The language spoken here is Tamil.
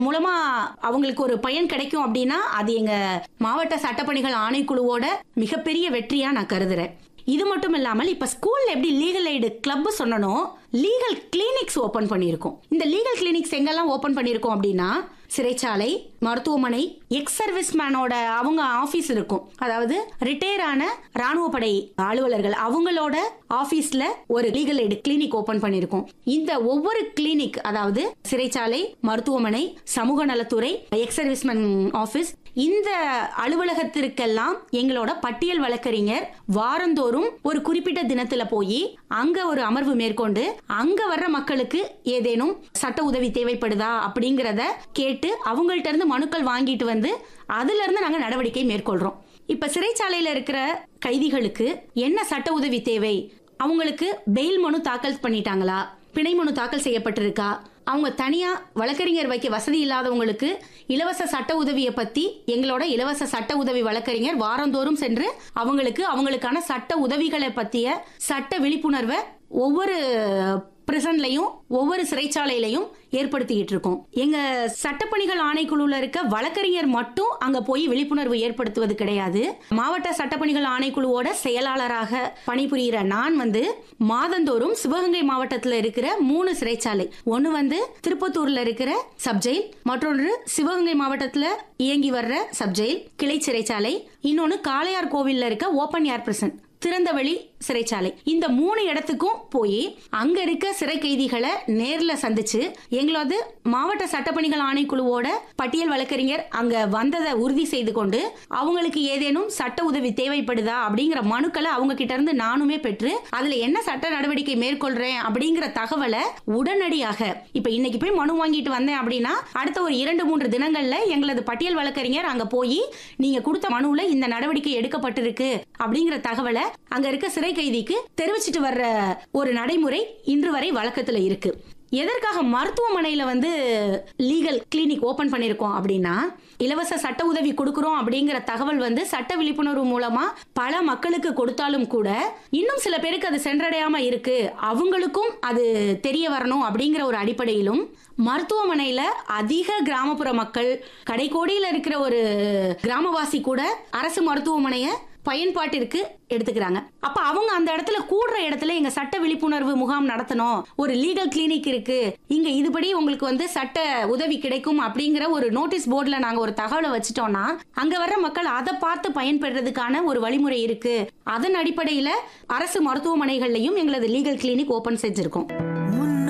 மூலமா அவங்களுக்கு ஒரு பயன் கிடைக்கும் அப்படின்னா அது எங்க மாவட்ட சட்டப்பணிகள் ஆணைக்குழுவோட மிகப்பெரிய வெற்றியா நான் கருதுறேன் இது மட்டும் இல்லாமல் இப்ப ஸ்கூல்ல எப்படி லீகல் எய்டு கிளப் சொன்னனோ லீகல் கிளினிக்ஸ் ஓபன் பண்ணியிருக்கோம் இந்த லீகல் கிளினிக்ஸ் எங்கெல்லாம் ஓபன் பண்ணியிருக்கோம் அப்படின்னா சிறைச்சாலை மருத்துவமனை எக்ஸ் சர்வீஸ் மேனோட அவங்க ஆபீஸ் இருக்கும் அதாவது ரிட்டையர் ஆன ராணுவ படை அலுவலர்கள் அவங்களோட ஆபீஸ்ல ஒரு லீகல் எய்டு கிளினிக் ஓபன் பண்ணியிருக்கோம் இந்த ஒவ்வொரு கிளினிக் அதாவது சிறைச்சாலை மருத்துவமனை சமூக நலத்துறை எக்ஸ் சர்வீஸ்மேன் ஆபீஸ் இந்த அலுவலகத்திற்கெல்லாம் எங்களோட பட்டியல் வழக்கறிஞர் வாரந்தோறும் ஒரு குறிப்பிட்ட தினத்துல போய் அங்க ஒரு அமர்வு மேற்கொண்டு அங்க வர்ற மக்களுக்கு ஏதேனும் சட்ட உதவி தேவைப்படுதா அப்படிங்கறத கேட்டு அவங்கள்ட்ட இருந்து மனுக்கள் வாங்கிட்டு வந்து அதுல இருந்து நாங்க நடவடிக்கை மேற்கொள்றோம் இப்ப சிறைச்சாலையில இருக்கிற கைதிகளுக்கு என்ன சட்ட உதவி தேவை அவங்களுக்கு பெயில் மனு தாக்கல் பண்ணிட்டாங்களா பிணை மனு தாக்கல் செய்யப்பட்டிருக்கா அவங்க தனியா வழக்கறிஞர் வைக்க வசதி இல்லாதவங்களுக்கு இலவச சட்ட உதவியை பத்தி எங்களோட இலவச சட்ட உதவி வழக்கறிஞர் வாரந்தோறும் சென்று அவங்களுக்கு அவங்களுக்கான சட்ட உதவிகளை பத்திய சட்ட விழிப்புணர்வை ஒவ்வொரு பிரிசன்லையும் ஒவ்வொரு சிறைச்சாலையிலையும் ஏற்படுத்திக்கிட்டு இருக்கோம் எங்க சட்டப்பணிகள் ஆணைக்குழுல இருக்க வழக்கறிஞர் மட்டும் அங்க போய் விழிப்புணர்வு ஏற்படுத்துவது கிடையாது மாவட்ட சட்டப்பணிகள் ஆணைக்குழுவோட செயலாளராக பணிபுரிகிற நான் வந்து மாதந்தோறும் சிவகங்கை மாவட்டத்தில் இருக்கிற மூணு சிறைச்சாலை ஒன்னு வந்து திருப்பத்தூர்ல இருக்கிற சப்ஜெயில் மற்றொன்று சிவகங்கை மாவட்டத்துல இயங்கி வர்ற சப்ஜெயில் கிளை சிறைச்சாலை இன்னொன்னு காளையார் கோவில்ல இருக்க ஓபன் ஏர் பிரசன் திறந்தவெளி சிறைச்சாலை இந்த மூணு இடத்துக்கும் போய் அங்க இருக்க சிறை கைதிகளை நேர்ல சந்திச்சு எங்களது மாவட்ட சட்டப்பணிகள் ஆணைக்குழுவோட பட்டியல் வழக்கறிஞர் அங்க வந்ததை உறுதி செய்து கொண்டு அவங்களுக்கு ஏதேனும் சட்ட உதவி தேவைப்படுதா அப்படிங்கிற மனுக்களை அவங்க கிட்ட இருந்து நானுமே பெற்று அதுல என்ன சட்ட நடவடிக்கை மேற்கொள்றேன் அப்படிங்கிற தகவலை உடனடியாக இப்ப இன்னைக்கு போய் மனு வாங்கிட்டு வந்தேன் அப்படின்னா அடுத்த ஒரு இரண்டு மூன்று தினங்கள்ல எங்களது பட்டியல் வழக்கறிஞர் அங்க போய் நீங்க கொடுத்த மனுவுல இந்த நடவடிக்கை எடுக்கப்பட்டிருக்கு அப்படிங்கிற தகவலை அங்க இருக்க சிறை கைதிக்கு தெரிவிச்சிட்டு வர்ற ஒரு நடைமுறை இன்று வரை வழக்கத்துல இருக்கு எதற்காக மருத்துவமனையில வந்து லீகல் கிளினிக் ஓபன் பண்ணிருக்கோம் அப்படின்னா இலவச சட்ட உதவி கொடுக்கறோம் அப்படிங்கிற தகவல் வந்து சட்ட விழிப்புணர்வு மூலமா பல மக்களுக்கு கொடுத்தாலும் கூட இன்னும் சில பேருக்கு அது சென்றடையாம இருக்கு அவங்களுக்கும் அது தெரிய வரணும் அப்படிங்கிற ஒரு அடிப்படையிலும் மருத்துவமனையில அதிக கிராமப்புற மக்கள் கடைக்கோடியில இருக்கிற ஒரு கிராமவாசி கூட அரசு மருத்துவமனைய பயன்பாட்டிற்கு எடுத்துக்கிறாங்க அப்ப அவங்க அந்த இடத்துல கூடுற இடத்துல எங்க சட்ட விழிப்புணர்வு முகாம் நடத்தணும் ஒரு லீகல் கிளினிக் இருக்கு இங்க இதுபடி உங்களுக்கு வந்து சட்ட உதவி கிடைக்கும் அப்படிங்கிற ஒரு நோட்டீஸ் போர்டுல நாங்க ஒரு தகவலை வச்சுட்டோம்னா அங்க வர்ற மக்கள் அதை பார்த்து பயன்பெறதுக்கான ஒரு வழிமுறை இருக்கு அதன் அடிப்படையில அரசு மருத்துவமனைகள்லயும் எங்களது லீகல் கிளினிக் ஓபன் செஞ்சிருக்கோம் முன்